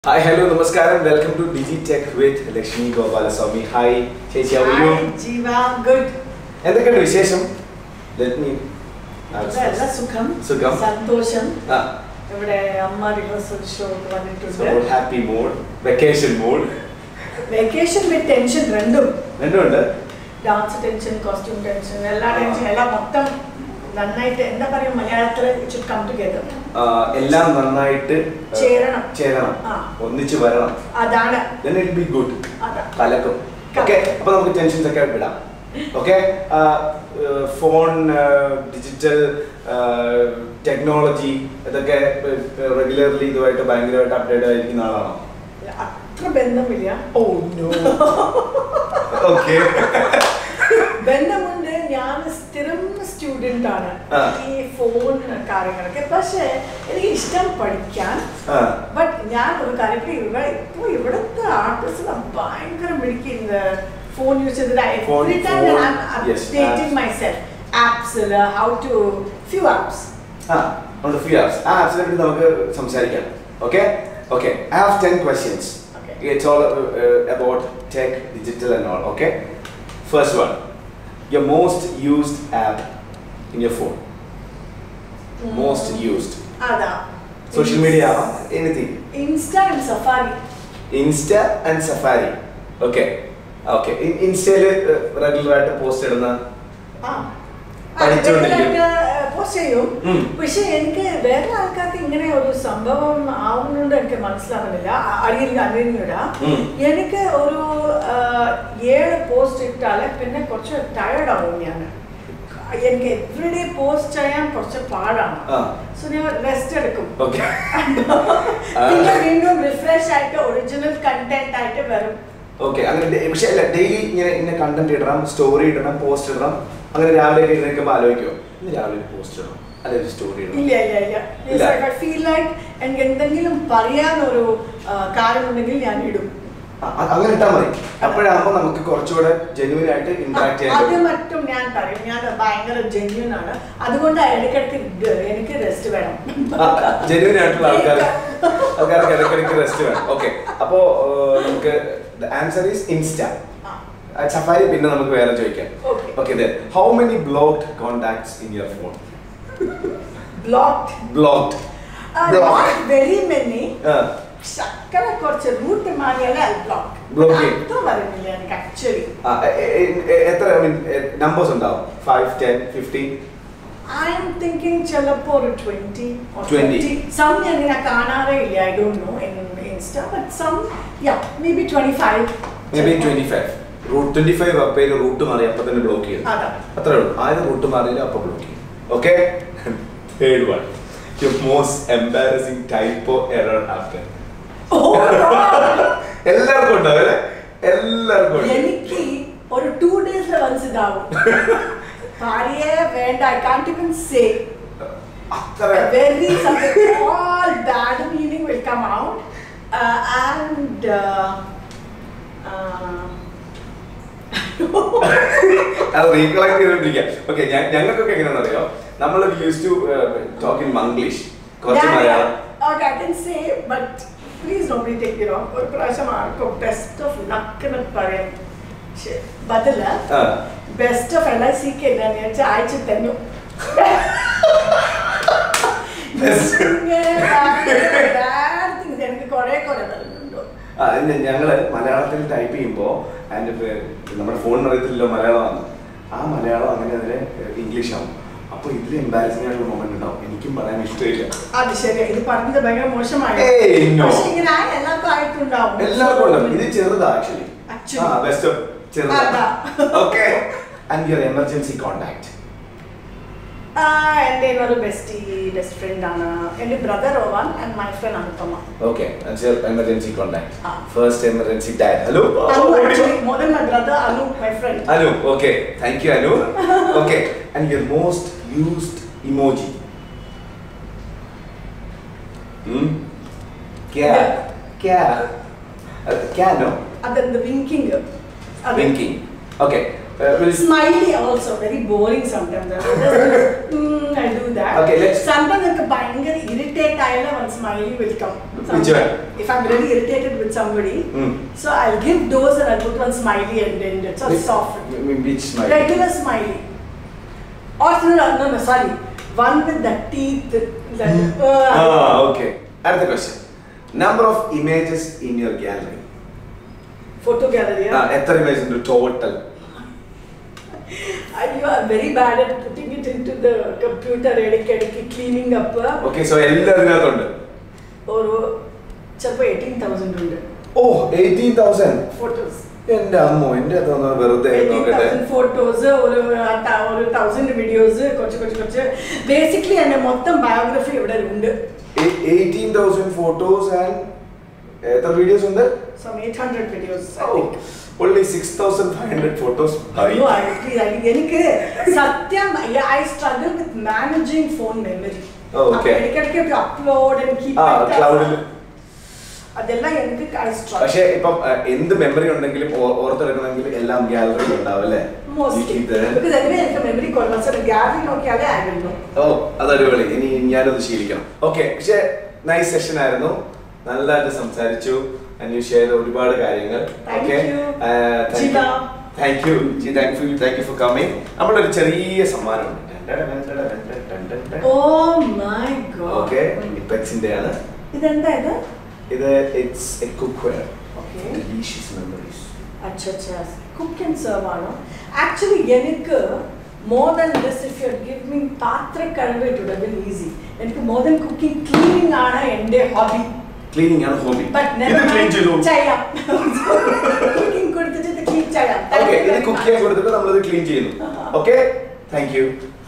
Hi hello നമസ്കാരം welcome to Digi Tech with Lakshmi Gopalaswamy hi ചേച്ചി how are you? Hi, Jiva. Good. എന്തൊക്കെയുണ്ട് വിശേഷം let me നല്ല സുഖം സുഖം. സന്തോഷം ആ ഇവിടെ അമ്മ റിഹേഴ്സൽ ഷോ സോ വന്നിട്ടുണ്ട് happy mood vacation mood vacation with tension രണ്ടും രണ്ടുമുണ്ട് ഡാൻസ് ടെൻഷൻ കോസ്റ്റ്യൂം ടെൻഷൻ എല്ലാ ടെൻഷൻ എല്ലാം മൊത്തം നന്നായിട്ട് എന്താ പറയുക മലയാളത്തിൽ ഇറ്റ് കം ടുഗെദർ ആ, എല്ലാം നന്നായിട്ട് ആ, ചേരണം. ചേരണം ആ. ഒന്നിച്ച് വരണം അതാണ് then it ബി ഗുഡ് അതാ കലക്കും ക- ഓക്കെ അപ്പൊ നമുക്ക് ടെൻഷൻസ് ഒക്കെ വിടാം ഓക്കെ ഫോൺ ഡിജിറ്റൽ ടെക്നോളജി ഇതൊക്കെ റെഗുലർലി ഇതുമായിട്ട് ഭയങ്കരമായിട്ട് അപ്ഡേറ്റ് ആയിരിക്കുന്ന ആളാണോ അത്ര ബന്ധമില്ല ഓ നോ ഓക്കെ ബന്ധമുണ്ട് ഞാൻ സ്ഥിരം സ്റ്റുഡൻ്റ് ആണ് ആ. ഈ ഫോൺ കാര്യങ്ങളൊക്കെ പക്ഷേ എനിക്ക് ഇഷ്ടം പഠിക്കാൻ ആ ബട്ട് ഞാൻ ഒരു കാര്യം ഇപ്പൊ ഇവിടെ ഇപ്പോൾ ഇവിടുത്തെ ആർട്ടിസ്റ്റ് ഭയങ്കര മിടിക്കുന്ന ഫോൺ യൂസ് ചെയ്തിട്ട് Phone, എവറി ടൈം phone, ഞാൻ yes, updating apps. Myself ആപ്സിൽ ഹൗ ടു ഫ്യൂ ആപ്സ് ആ ഉണ്ട് ഫ്രീ ആപ്സ് ആ ആപ്സിനെ പറ്റി നമുക്ക് സംസാരിക്കാം okay okay I have ten questions Okay. It's all about tech digital and all okay first one your most used app in your phone most used അതാ social media ആവാം anything insta and safari insta and safari okay okay ഇൻസ്റ്റയിൽ regular ആയിട്ട് post ഇടുന്ന പഠിച്ചുകൊണ്ടിരിക്കും. Post ചെയ്യും ഉം. പക്ഷെ എനിക്ക് വേറെ ആൾക്കാർക്ക് ഇങ്ങനെ ഒരു സംഭവം ആവുന്നുണ്ട് എനിക്ക് മനസ്സിലാവുന്നില്ല അ- അറിയില്ല അറിയുന്നില്ല ഉം. എനിക്ക് ഒരു ആ, ഏഴ് പോസ്റ്റ് ഇട്ടാല് പിന്നെ കുറച്ച് ടയർഡ് ആവും ഞാൻ എനിക്ക് എവറിഡേ പോസ്റ്റ് ചെയ്യാൻ കുറച്ച് പാടാണ് ആ സോ ഞാൻ റെസ്റ്റ് എടുക്കും ഓക്കെ പിന്നെ വീണ്ടും റിഫ്രഷ് ആയിട്ട് ഒറിജിനൽ കണ്ടന്റ് ആയിട്ട് വരും ഓക്കെ അങ്ങനെ ഡെ- പക്ഷെ അല്ല ഡെയിലി ഇങ്ങനെ ഇങ്ങനെ കണ്ടന്റ് ഇടണം സ്റ്റോറി ഇടണം പോസ്റ്റ് ഇടണം അങ്ങനെ രാവിലെ ഒക്കെ എഴുന്നേൽക്കുമ്പോൾ ആലോചിക്കുമോ ഇന്ന് രാവിലെ ഒരു പോസ്റ്റ് ഇടണം അല്ലെ ഒരു സ്റ്റോറി ഇടണം ഇല്ല ഇല്ല ഇല്ല ഇല്ല. ഐ ഫീൽ ലൈക്ക് എനിക്ക് എന്തെങ്കിലും പറയാനൊരു ആ, കാര്യമുണ്ടെങ്കിൽ ഞാൻ ഇടും ആ, അ- അങ്ങനെ ഇട്ടാൽ മതി അപ്പോഴാകുമ്പോൾ നമുക്ക് കുറച്ചുകൂടെ ജെന്യൂൻ ആയിട്ട് ഇന്ററാക്ട് ചെയ്യാൻ അത് പറ്റും മറ്റും ഞാൻ പറയും ഞാൻ ഭയങ്കര ജെന്യൂൻ ആണ് അതുകൊണ്ട് ഇടയ്ക്കിടയ്ക്ക് ഇത് എനിക്ക് റെസ്റ്റ് വേണം ജെന്യൂൻ ആയിട്ടുള്ള ആൾക്കാർ ആൾക്കാർക്ക് ഇടയ്ക്കിടയ്ക്ക് റെസ്റ്റ് വേണം ഓക്കെ അപ്പോ ഏർ, നമുക്ക് ആൻസർ ഈസ് ഇൻസ്റ്റ ആ, സഫാരി പിന്നെ നമുക്ക് വേറെ ചോദിക്കാം Okay. Okay how many blocked contacts in your phone blocked. Blocked Uh, Block. not very many. ശക്കര കുറച്ച് റൂട്ട് മാറിയാലേ ബ്ലോക്ക് Block ചെയ്യും. അത്ര പറയുന്നില്ല എനിക്ക് ആക്ച്വലി എത്ര ഐ മീൻ നമ്പേഴ്സ് ഉണ്ടാവും five ten fifteen I'm thinking ചിലപ്പോൾ ഒരു ട്വന്റി 20. സം ഞാൻ ഇങ്ങനെ കാണാറേ ഇല്ല I don't know in insta but some yeah maybe twenty five maybe twenty five റൂട്ട് ട്വന്റി ഫൈവ് പേര് റൂട്ട് മാറി അപ്പൊ തന്നെ ബ്ലോക്ക് ചെയ്യും അതാ അത്രേ ഉള്ളൂ ആദ്യം റൂട്ട് മാറിയില്ല അപ്പൊ ബ്ലോക്ക് ചെയ്യും okay third one your most embarrassing typo error happen Oh God. എല്ലാവർക്കും ഉണ്ടാവും അല്ലേ എല്ലാവർക്കും ഉണ്ട് എനിക്ക് ഒരു ടു ഡേയ്സിൽ മനസ്സിലാവും ഭാര്യയെ വേണ്ട ഐ കാണ്ട് ഇവൻ സേ അത്ര very something all bad meaning will come out uh, and uh, uh, അത് റീകളക്ട് ചെയ്തോണ്ടിരിക്കാം ഓക്കെ ഞങ്ങൾക്കൊക്കെ എങ്ങനെയാണെന്ന് അറിയോ നമ്മൾ use to talk in Manglish കുറച്ച് yeah, Malayalam yeah. okay I can say but please nobody take it wrong ഒരു പ്രാവശ്യം ആർക്കും ബെസ്റ്റ് ഓഫ് ലക്ക് എന്ന് പറയാൻ ബദല ആ best of L I C K ഞാൻ വിചാരിച്ച അയച്ചു തന്നു Best. ഇങ്ങനെ bad- bad things എനിക്ക് കുറെ കുറെ തരുന്നുണ്ട് ആ, ഇല്ല, ഞങ്ങള് മലയാളത്തിൽ ടൈപ്പ് ചെയ്യുമ്പോൾ അതിന്റെ പേര് നമ്മുടെ ഫോണിന് അറിയത്തില്ലല്ലോ മലയാളമാണ് ആ മലയാളം അങ്ങനെ അതിനെ ഇംഗ്ലീഷ് ആവും അപ്പൊ ഇതിൽ എംബാരസിംഗ് ആയിട്ടുള്ള മൊമെന്റ് ഉണ്ടാവും എനിക്കും പറയാൻ ഇഷ്ടമില്ല അത് ശരി ഇത് പറഞ്ഞത് ഭയങ്കര മോശമായി ഏയ്, no. പക്ഷെ ഇങ്ങനെ ആയ എല്ലാവർക്കും ആയിട്ടുണ്ടാവും എല്ലാവർക്കും ഉണ്ടാവും ഇത് ചെറുതാ ആക്ച്വലി Actually. ആ ബെസ്റ്റ് ഓഫ് ചെറുതാ അതാ. Okay and your emergency contact ആ, എൻ്റെ ഒരു ബെസ്റ്റ് ബെസ്റ്റ് ഫ്രണ്ട് ആണ് എൻ്റെ ബ്രദർ ഓവാൻ and my friend Anupama okay your emergency contact ആ. First emergency dial hello Anu actually more than my brother Anu my friend Anu, okay. Thank you, Anu. okay. And your most used emoji? Hmm? Kya? Kya? Uh, kya, no? അതെന്ത് winking Winking. Okay. Uh, we'll smiley also very boring sometimes I do that. Okay, let's- Sometimes എനിക്ക് ഭയങ്കര irritate ആയാലും one smiley will come. Which one? If I'm really irritated with somebody, Mm. so I'll give dose and I'll put one smiley and then it's a soft. Which smile? Regular smiley. Or no, no, no, no, sorry. One with the teeth. The, uh, Ah, okay. അടുത്ത question number of images in your gallery Photo gallery. yeah? എത്ര image ഉണ്ട് total And you are very bad at putting it into the computer, ഇടയ്ക്കിടയ്ക്ക് cleaning up. Okay so എല്ലാം അതിനകത്തുണ്ട് ഒരു ചിലപ്പോൾ eighteen thousand ഉണ്ട് ഓ eighteen thousand photos എന്റെ അമ്മോ എന്റെ തോന്നുന്നത് വെറുതെ നോക്കട്ടെ ഫോട്ടോസ് ഒരു ആ ത- ഒരു തൗസൻഡ് വീഡിയോസ് കുറച്ച് കുറച്ച് കുറച്ച് ബേസിക്കലി എൻ്റെ മൊത്തം ബയോഗ്രഫി ഇവിടെ ഉണ്ട് എയ്റ്റീൻ തൗസൻഡ് ഫോട്ടോസ് ആൻഡ് എത്ര വീഡിയോസ് ഉണ്ട് some eight hundred videos only six thousand five hundred photos എനിക്ക് സത്യം I struggle with managing phone memory Oh, okay. ഇടയ്ക്കിടയ്ക്ക് അപ്ലോഡ് എനിക്ക് ആ ക്ലൗഡിൽ അതെല്ലാം എനിക്ക് ഐ സ്ട്രഗിൾ പക്ഷേ ഇപ്പം അഹ്, എന്ത് മെമ്മറി ഉണ്ടെങ്കിലും ഓ- ഓർത്തെടുക്കണമെങ്കിൽ എല്ലാം ഗാലറിയിൽ ഉണ്ടാവും അല്ലേ mostly You keep there. Because anyway എനിക്ക് മെമ്മറി കുറവ് ഗാലറി നോക്കിയാലേ ആയിരുന്നു ഓ അത് അടിപൊളി ഇനി ഞാനത് ശീലിക്കണം ഓക്കെ പക്ഷേ നൈസ് സെഷൻ ആയിരുന്നു നല്ലതായിട്ട് സംസാരിച്ചു ആൻഡ് യു ഷെയർ ഒരുപാട് കാര്യങ്ങൾ Thank ഓക്കെ you. ജില. Thank you thank you thank you for coming നമ്മുടെ ഒരു ചെറിയ സമ്മാനമുണ്ട് ഓ മൈ ഗോഡ് ഓക്കെ ഇപ്പെക്സിന്റെ ആണ് ഇതെന്താ ഇത് ഇത് it's a cookware okay delicious memories അച്ഛാ അച്ഛാ കുക്ക് ആൻഡ് സെർവ് ആണോ ആക്ച്വലി എനിക്ക് more than this if you give me പാത്രക്കഴവ് ഇറ്റ് വുഡ് ബിൻ ഈസി എനിക്ക് മോർ ദാൻ കുക്കിംഗ് ക്ലീനിങ് ആണ് എൻ്റെ ഹോബി ക്ലീനിങ് ആണ് ഹോബി ബട്ട് ഇത് ക്ലീൻ ചെയ്തു ചെയ്യാം കുക്കിംഗ് കൊടുത്തിട്ട് ഇത് ക്ലീൻ ചെയ്യാം ഓക്കെ ഇത് കുക്ക് ചെയ്യാൻ കൊടുത്തിട്ട് നമ്മളിത് ക്ലീൻ ചെയ്യുന്നു ഓക്കെ താങ്ക് യു